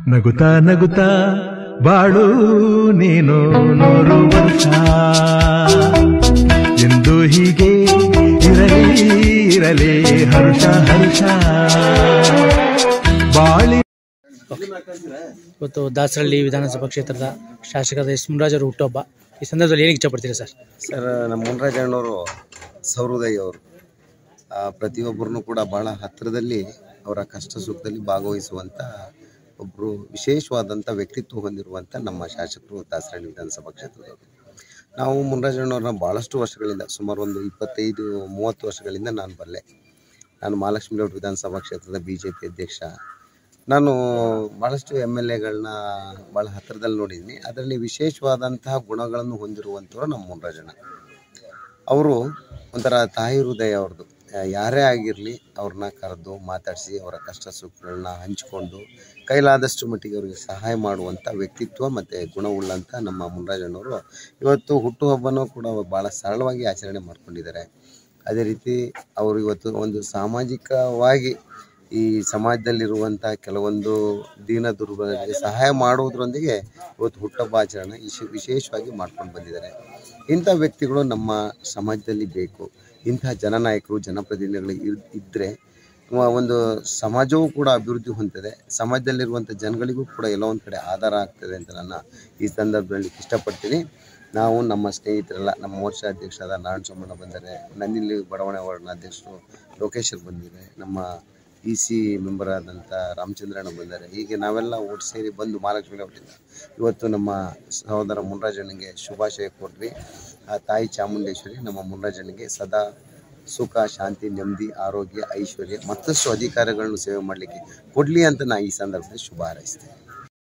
ನಗುತ್ತಾ ನಗುತ್ತಾ ಬಾಳು ನೀನು ನೂರು ವರ್ಷ ಎಂದು ಹೀಗೆ ಇರಲಿ ಇರಲಿ ಹರ್ಷ ಹರ್ಷ ಬಾಳಿ ಇವತ್ತು ದಾಸರಳ್ಳಿ ವಿಧಾನಸಭಾ ಕ್ಷೇತ್ರದ ಶಾಸಕರಾದ ಎಸ್ ಮುನ್ರಾಜ್ ಅವರು ಹುಟ್ಟುಹಬ್ಬ ಈ ಸಂದರ್ಭದಲ್ಲಿ ಏನಕ್ಕೆ ಇಷ್ಟಪಡ್ತೀರಾ ಸರ್ ಸರ್ ನಮ್ಮ ಮುನ್ರಾಜಣ್ಣವರು ಸೌಹೃದಯ ಅವರು ಪ್ರತಿಯೊಬ್ಬರನ್ನು ಕೂಡ ಭಾಳ ಹತ್ತಿರದಲ್ಲಿ ಅವರ ಕಷ್ಟ ಸುಖದಲ್ಲಿ ಭಾಗವಹಿಸುವಂಥ ಒಬ್ಬರು ವಿಶೇಷವಾದಂಥ ವ್ಯಕ್ತಿತ್ವ ಹೊಂದಿರುವಂಥ ನಮ್ಮ ಶಾಸಕರು ದಾಸರಳ್ಳಿ ವಿಧಾನಸಭಾ ಕ್ಷೇತ್ರದವರು ನಾವು ಮುನ್ರಾಜಣ್ಣವ್ರನ್ನ ಭಾಳಷ್ಟು ವರ್ಷಗಳಿಂದ ಸುಮಾರು ಒಂದು ಇಪ್ಪತ್ತೈದು ಮೂವತ್ತು ವರ್ಷಗಳಿಂದ ನಾನು ಬಲ್ಲೆ ನಾನು ಮಹಾಲಕ್ಷ್ಮಿ ಲೇಔಟ್ ವಿಧಾನಸಭಾ ಕ್ಷೇತ್ರದ ಬಿ ಜೆ ಪಿ ಅಧ್ಯಕ್ಷ ನಾನು ಭಾಳಷ್ಟು ಎಮ್ ಎಲ್ ಎಗಳನ್ನ ಭಾಳ ಹತ್ತಿರದಲ್ಲಿ ನೋಡಿದ್ದೀನಿ ಅದರಲ್ಲಿ ವಿಶೇಷವಾದಂತಹ ಗುಣಗಳನ್ನು ಹೊಂದಿರುವಂಥವ್ರು ನಮ್ಮ ಮುನ್ರಾಜಣ್ಣ ಅವರು ಒಂಥರ ತಾಯಿ ಹೃದಯ ಅವ್ರದ್ದು ಯಾರೇ ಆಗಿರಲಿ ಅವ್ರನ್ನ ಕರೆದು ಮಾತಾಡಿಸಿ ಅವರ ಕಷ್ಟ ಸುಖಗಳನ್ನ ಹಂಚಿಕೊಂಡು ಕೈಲಾದಷ್ಟು ಮಟ್ಟಿಗೆ ಅವರಿಗೆ ಸಹಾಯ ಮಾಡುವಂಥ ವ್ಯಕ್ತಿತ್ವ ಮತ್ತು ಗುಣವುಳ್ಳಂಥ ನಮ್ಮ ಮುನ್ರಾಜಣ್ಣವರು ಇವತ್ತು ಹುಟ್ಟುಹಬ್ಬನೂ ಕೂಡ ಭಾಳ ಸರಳವಾಗಿ ಆಚರಣೆ ಮಾಡ್ಕೊಂಡಿದ್ದಾರೆ ಅದೇ ರೀತಿ ಅವರು ಇವತ್ತು ಒಂದು ಸಾಮಾಜಿಕವಾಗಿ ಈ ಸಮಾಜದಲ್ಲಿರುವಂಥ ಕೆಲವೊಂದು ದೀನ ದುರ್ಬಲರಿಗೆ ಸಹಾಯ ಮಾಡುವುದರೊಂದಿಗೆ ಇವತ್ತು ಹುಟ್ಟುಹಬ್ಬ ಆಚರಣೆ ವಿಶೇ ವಿಶೇಷವಾಗಿ ಮಾಡ್ಕೊಂಡು ಬಂದಿದ್ದಾರೆ ಇಂಥ ವ್ಯಕ್ತಿಗಳು ನಮ್ಮ ಸಮಾಜದಲ್ಲಿ ಬೇಕು ಇಂಥ ಜನನಾಯಕರು ಜನಪ್ರತಿನಿಧಿಗಳು ಇರ್ ಇದ್ದರೆ ಒಂದು ಸಮಾಜವೂ ಕೂಡ ಅಭಿವೃದ್ಧಿ ಹೊಂದಿದೆ ಸಮಾಜದಲ್ಲಿರುವಂಥ ಜನಗಳಿಗೂ ಕೂಡ ಎಲ್ಲೋ ಒಂದು ಕಡೆ ಆಧಾರ ಆಗ್ತದೆ ಅಂತ ನನ್ನ ಈ ಸಂದರ್ಭದಲ್ಲಿ ಇಷ್ಟಪಡ್ತೀನಿ ನಾವು ನಮ್ಮ ಸ್ನೇಹಿತರೆಲ್ಲ ನಮ್ಮ ಮೋರ್ಚಾ ಅಧ್ಯಕ್ಷರಾದ ನಾರಾಯಣ ಸೋಮಣ್ಣ ಬಂದರೆ ನನ್ನಿಲ್ಲಿ ಬಡಾವಣೆ ವಾರ್ಡ್ನ ಅಧ್ಯಕ್ಷರು ಲೋಕೇಶ್ವರ್ ಬಂದಿದ್ದಾರೆ ನಮ್ಮ ಇ ಸಿ ಮೆಂಬರ್ ಆದಂಥ ರಾಮಚಂದ್ರಣ್ಣ ಬಂದ್ದಾರೆ ಹೀಗೆ ನಾವೆಲ್ಲ ಒಟ್ಟು ಸೇರಿ ಬಂದು ಮಹಾಲಕ್ಷ್ಮಿ ಲೇಔಟಿಂದ ಇವತ್ತು ನಮ್ಮ ಸಹೋದರ ಮುನ್ರಾಜನಿಗೆ ಶುಭಾಶಯ ಕೊಡ್ರಿ ಆ ತಾಯಿ ಚಾಮುಂಡೇಶ್ವರಿ ನಮ್ಮ ಮುನ್ರಾಜನಿಗೆ ಸದಾ ಸುಖ ಶಾಂತಿ ನೆಮ್ಮದಿ ಆರೋಗ್ಯ ಐಶ್ವರ್ಯ ಮತ್ತಷ್ಟು ಅಧಿಕಾರಗಳನ್ನು ಸೇವೆ ಮಾಡಲಿಕ್ಕೆ ಕೊಡಲಿ ಅಂತ ನಾನು ಈ ಸಂದರ್ಭದಲ್ಲಿ ಶುಭ ಹಾರೈಸ್ತೇನೆ